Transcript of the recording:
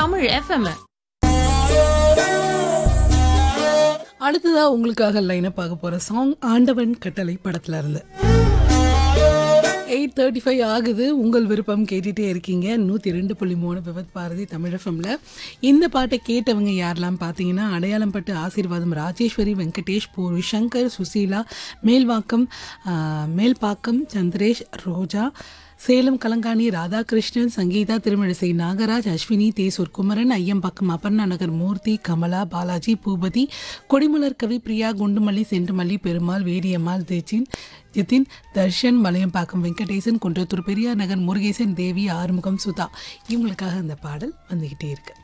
Tamil FM அடுத்ததா உங்களுக்காக லைனை பார்க்க போற சாங் ஆண்டவன் கட்டளை படத்துல இருந்து எயிட் தேர்ட்டி ஃபைவ் ஆகுது உங்கள் விருப்பம் கேட்டுகிட்டே இருக்கீங்க நூற்றி ரெண்டு புள்ளி மூணு விபத் பாரதி தமிழ் எஃப்எம்ல இந்த பாட்டை கேட்டவங்க யாரெல்லாம் பார்த்தீங்கன்னா அடையாளம் பட்டு ஆசீர்வாதம் ராஜேஸ்வரி வெங்கடேஷ் பூர்வி சங்கர் சுசீலா மேல்வாக்கம் ஆஹ், மேல்பாக்கம் சந்திரேஷ் ரோஜா சேலம் கலங்காணி ராதாகிருஷ்ணன் சங்கீதா திருமிழிசை நாகராஜ் அஸ்வினி தேசூர் குமரன் ஐயம்பாக்கம் அபர்ணா நகர் மூர்த்தி கமலா பாலாஜி பூபதி கொடிமலர் கவி பிரியா குண்டுமல்லி செண்டுமல்லி பெருமாள் வேரியம்மாள் தேச்சின் ஜிதின் தர்ஷன் மலையம்பாக்கம் வெங்கடேசன் குன்றத்தூர் பெரியார் நகர் முருகேசன் தேவி ஆறுமுகம் சுதா இவங்களுக்காக அந்த பாடல் வந்துக்கிட்டே இருக்கு